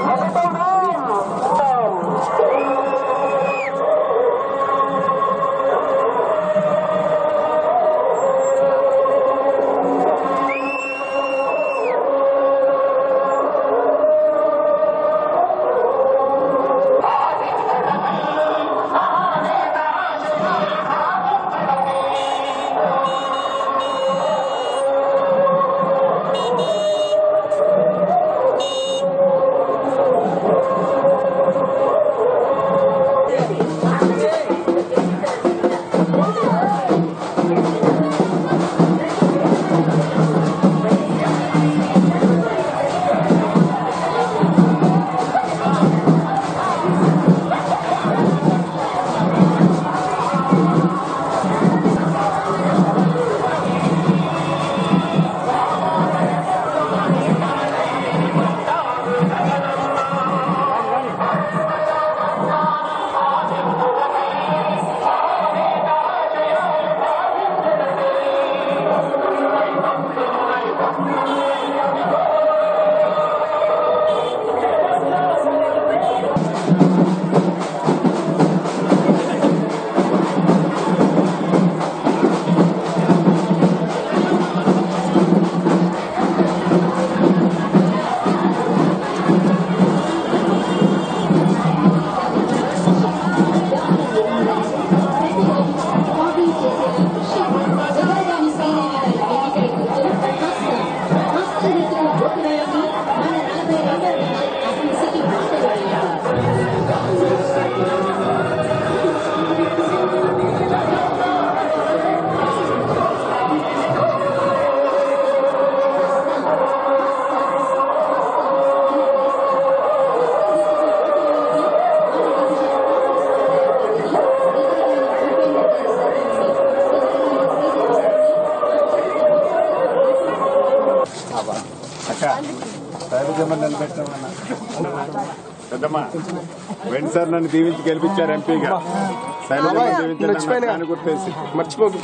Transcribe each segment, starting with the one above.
పెద్దమ్మ వెండి సార్ నన్ను దీవించి గెలిపించారు ఎంపీగా శైలజమ్మ దీవించారు నన్ను గుర్తేసి మర్చిపోకు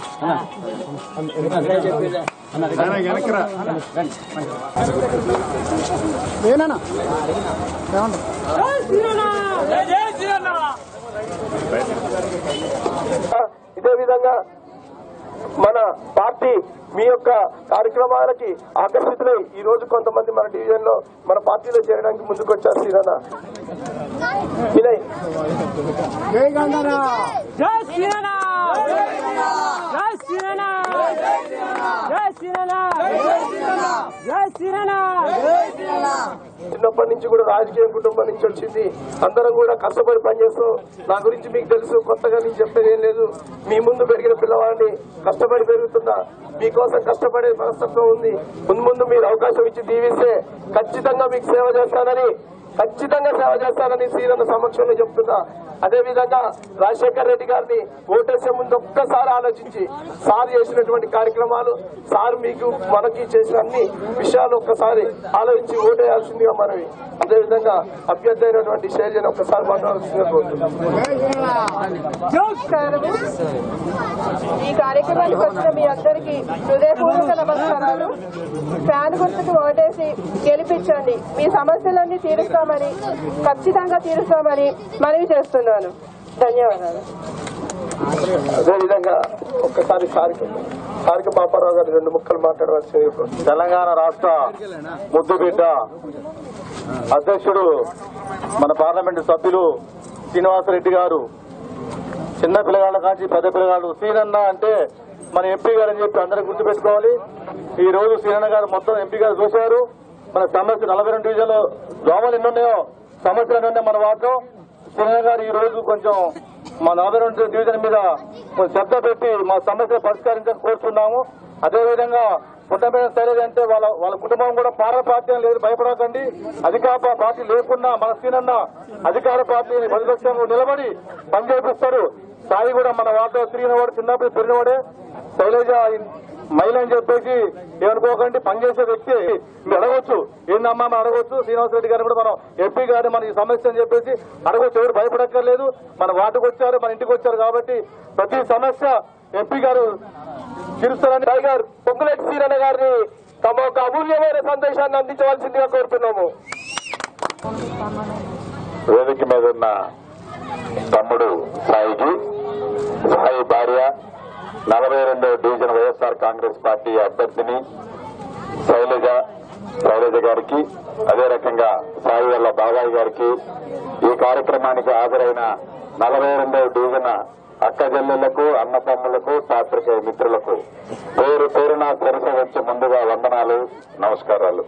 నాన్న వెనక్రా ఇదే విధంగా మన పార్టీ మీ యొక్క కార్యక్రమాలకి ఆకర్షితులై ఈ రోజు కొంతమంది మన డివిజన్ లో మన పార్టీలో చేరడానికి ముందుకు వచ్చారు శ్రీరన్న వినయ్ జై శ్రీరామ్ జై శ్రీరామ్ జై శ్రీరామ్ జై శ్రీరామ్ చిన్నప్పటి నుంచి కూడా రాజకీయ కుటుంబం నుంచి వచ్చింది అందరం కూడా కష్టపడి పనిచేస్తాం నా గురించి మీకు తెలుసు కొత్తగా నేను చెప్పేది ఏం లేదు మీ ముందు పెరిగిన పిల్లవాడిని కష్టపడి పెరుగుతున్నా మీకోసం కష్టపడే మనస్తత్వం ఉంది ముందు ముందు మీరు అవకాశం ఇచ్చి దీవిస్తే ఖచ్చితంగా మీకు సేవ చేస్తానని ఖచ్చితంగా సేవ చేస్తానని శ్రీరన్న సమక్షంలో చెప్తున్నా అదే విధంగా రాజశేఖర్ రెడ్డి గారిని ఓటేసే ముందు ఒక్కసారి ఆలోచించి సార్ చేసినటువంటి కార్యక్రమాలు సార్ మీకు మనకి చేసిన అన్ని విషయాలు ఒక్కసారి ఆలోచించి ఓటేయాల్సిందిగా మనవి అదే విధంగా అభ్యర్థి అయినటువంటి శైలిని ఒక్కసారి మాట్లాడాల్సిందిగా కోరుతున్నాం నమస్కారము ఈ కార్యక్రమానికి వచ్చిన మీ అందరికీ హృదయపూర్వక నమస్కారాలు ఫ్యాన్ గుర్తుకు ఓటేసి గెలిపించండి మీ సమస్యలన్నీ తీరుస్తామని ఖచ్చితంగా తీరుస్తామని మనవి చేస్తున్నాను ధన్యవాదాలు అదే విధంగా ఒక్కసారి సారికి సారికి పాపారావు గారు రెండు ముక్కలు మాట్లాడవలసిందిగా కోరుతున్నాం. తెలంగాణ రాష్ట్ర ముద్దుబిడ్డ అధ్యక్షుడు మన పార్లమెంటు సభ్యులు శ్రీనివాసరెడ్డి గారు చిన్న పిల్లగాళ్ళ కాంచి పెద్ద పిల్లగాళ్ళు సీనన్న అంటే మన ఎంపీ గారు అని చెప్పి అందరూ గుర్తుపెట్టుకోవాలి ఈ రోజు సీనన్న గారు మొత్తం ఎంపీ గారు చూశారు మన సమస్య నలభై రెండు డివిజన్లో దోమలు ఎన్ని ఉన్నాయో సమస్యలు ఎన్ని ఉన్నాయి మన వార్డులో సీనన్న గారు ఈ రోజు కొంచెం మా నలభై రెండు డివిజన్ మీద కొంచెం శ్రద్ధ పెట్టి మా సమస్యలు పరిష్కరించాలని కోరుతున్నాము అదేవిధంగా పుట్టమైన శైలజ అంటే వాళ్ళ వాళ్ళ కుటుంబం కూడా పార్ల పార్టీ అని లేదు భయపడకండి అధికార పార్టీ లేకున్నా మన సీనన్న అధికార పార్టీని ప్రతిపక్షంలో నిలబడి పనిచేపిస్తారు సాయి కూడా మన వార్త తిరిగినవాడు చిన్నప్పుడు పెరిగినవాడే శైలజ మహిళ అని చెప్పేసి ఏమనుకోకండి పనిచేసే వ్యక్తి మీరు అడగొచ్చు ఏందమ్మా మనం అడగొచ్చు శ్రీనివాస రెడ్డి గారిని కూడా మనం ఎంపీ గారిని మన ఈ సమస్య అని చెప్పేసి అడగొచ్చు ఎవరు భయపడక్కర్లేదు మన వార్డుకు వచ్చారు మన ఇంటికి వచ్చారు కాబట్టి ప్రతి సమస్య ఎంపీ గారు తీరుస్తారని టైగర్ పొంగులేటి సీరన్న గారిని తమ యొక్క అమూల్యమైన సందేశాన్ని అందించవలసిందిగా కోరుతున్నాము వేదిక మీద ఉన్న తమ్ముడు సాయికి సాయి భార్య నలభై రెండో డివిజన్ వైఎస్ఆర్ కాంగ్రెస్ పార్టీ అభ్యర్థిని శైలజ శైలజ గారికి అదే రకంగా సాయి వాళ్ళ బాబాయ్ గారికి ఈ కార్యక్రమానికి హాజరైన నలభై రెండో డివిజన్ అక్క చెల్లెళ్లకు అన్నతమ్ములకు పాత్రికేయ మిత్రులకు పేరు పేరున సరస వచ్చి ముందుగా వందనాలు నమస్కారాలు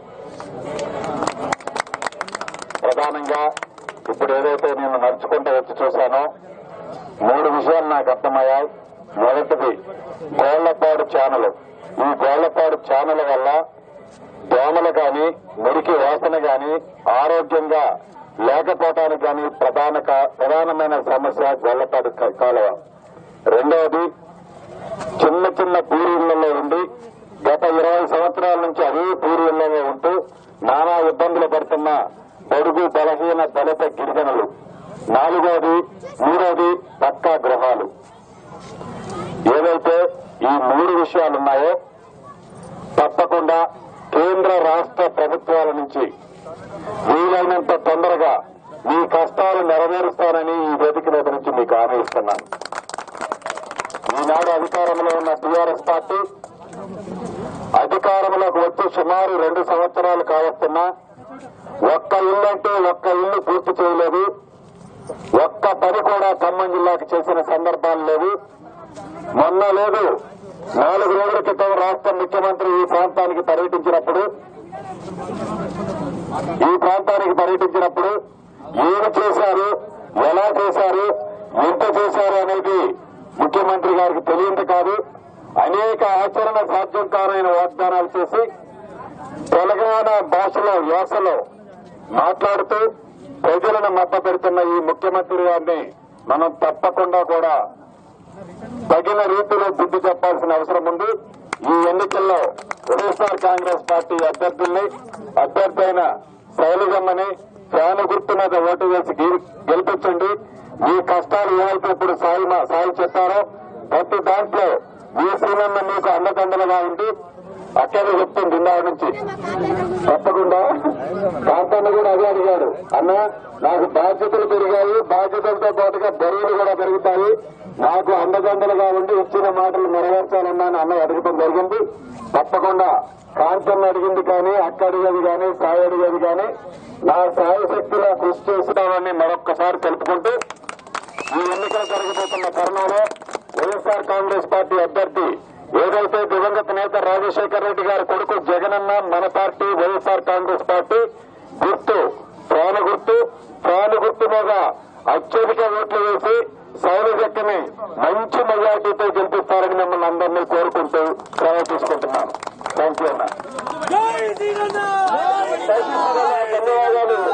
ప్రధానంగా ఇప్పుడు ఏదైతే నేను నడుచుకుంటూ వచ్చి చూశానో మూడు విషయాలు నాకు అర్థమయ్యాయి మొదటిది గోళ్లపాడు ఛానల్ ఈ గోళ్లపాడు ఛానల్ వల్ల దోమలు గాని మురికి వాసన గాని ఆరోగ్యంగా లేకపోవటానికి గాని ప్రధాన కా- ప్రధానమైన సమస్య గొల్లపాడు క- కాలువ రెండవది చిన్న చిన్న పూరీళ్లలో ఉండి గత ఇరవై సంవత్సరాల నుంచి అదే పూరీళ్లలో ఉంటూ నానా ఇబ్బందులు పడుతున్న పొడుగు బలహీన దళిత గిరిజనులు నాలుగోది మూడోది పక్కా గృహాలు ఏదైతే ఈ మూడు విషయాలున్నాయో తప్పకుండా కేంద్ర రాష్ట్ర ప్రభుత్వాల నుంచి వీలైనంత తొందరగా మీ కష్టాలు నెరవేరుస్తానని ఈ వేదిక మీద నుంచి మీకు హామీ ఇస్తున్నాను ఈనాడు అధికారంలో ఉన్న టీఆర్ఎస్ పార్టీ అధికారంలోకి వచ్చి సుమారు రెండు సంవత్సరాలు కావస్తున్నా ఒక్క ఇల్లు అంటే ఒక్క ఇల్లు పూర్తి చేయలేదు ఒక్క పని కూడా ఖమ్మం జిల్లాకు చేసిన సందర్భాలు లేవు మొన్న లేదు నాలుగు రోజుల క్రితం రాష్ట్ర ముఖ్యమంత్రి ఈ ప్రాంతానికి పర్యటించినప్పుడు ఈ ప్రాంతానికి పర్యటించినప్పుడు ఏమి చేశారు ఎలా చేశారు ఎంత చేశారు అనేది ముఖ్యమంత్రి గారికి తెలియంది కాదు అనేక ఆచరణ సాధ్యం కానైన వాగ్దానాలు చేసి తెలంగాణ భాషలో యాసలో మాట్లాడుతూ ప్రజలను మద్దపెడుతున్న ఈ ముఖ్యమంత్రి గారిని మనం తప్పకుండా కూడా తగిన రీతిలో బుద్ధి చెప్పాల్సిన అవసరం ఉంది ఈ ఎన్నికల్లో వైఎస్ఆర్ కాంగ్రెస్ పార్టీ అభ్యర్థుల్ని అభ్యర్థి అయిన శైలజమ్మని ఫ్యాన్ గుర్తు మీద ఓటు వేసి గెలి- గెలిపించండి మీ కష్టాలు ఏవైతే ఇప్పుడు సాయి మా- సాయి చెప్పారో ప్రతి దాంట్లో మీ శ్రీనన్న మీకు అండదండలుగా ఉంది అక్కడే చెప్తుంది ఇందా నుంచి తప్పకుండా కాంతన్న కూడా అదే అడిగాడు అన్న నాకు బాధ్యతలు పెరిగాయి బాధ్యతలతో పాటుగా బరువులు కూడా పెరుగుతాయి నాకు అండదండలుగా ఉండి ఇచ్చిన మాటలు నెరవేర్చాలన్నా అని అన్న అడగటం జరిగింది తప్పకుండా కాంతన్న అడిగింది కానీ అక్క అడిగేది కానీ సాయి అడిగేది కానీ నా సాయి శక్తిలో కృషి చేస్తున్నామని మరొక్కసారి తెలుపుకుంటూ ఈ ఎన్నికలు జరగబోతున్న తరుణంలో వైఎస్ఆర్ కాంగ్రెస్ పార్టీ అభ్యర్థి ఏదైతే దివంగత నేత రాజశేఖర రెడ్డి గారి కొడుకు జగనన్న మన పార్టీ వైఎస్ఆర్ కాంగ్రెస్ పార్టీ గుర్తు ఫ్యాన్ గుర్తు ఫ్యాన్ గుర్తు మీద అత్యధిక ఓట్లు వేసి శైలజక్కని మంచి మెజార్టీతో గెలిపిస్తారని మిమ్మల్ని అందరినీ కోరుకుంటూ సెలవు తీసుకుంటున్నాను థ్యాంక్ యూ అన్న ధన్యవాదాలు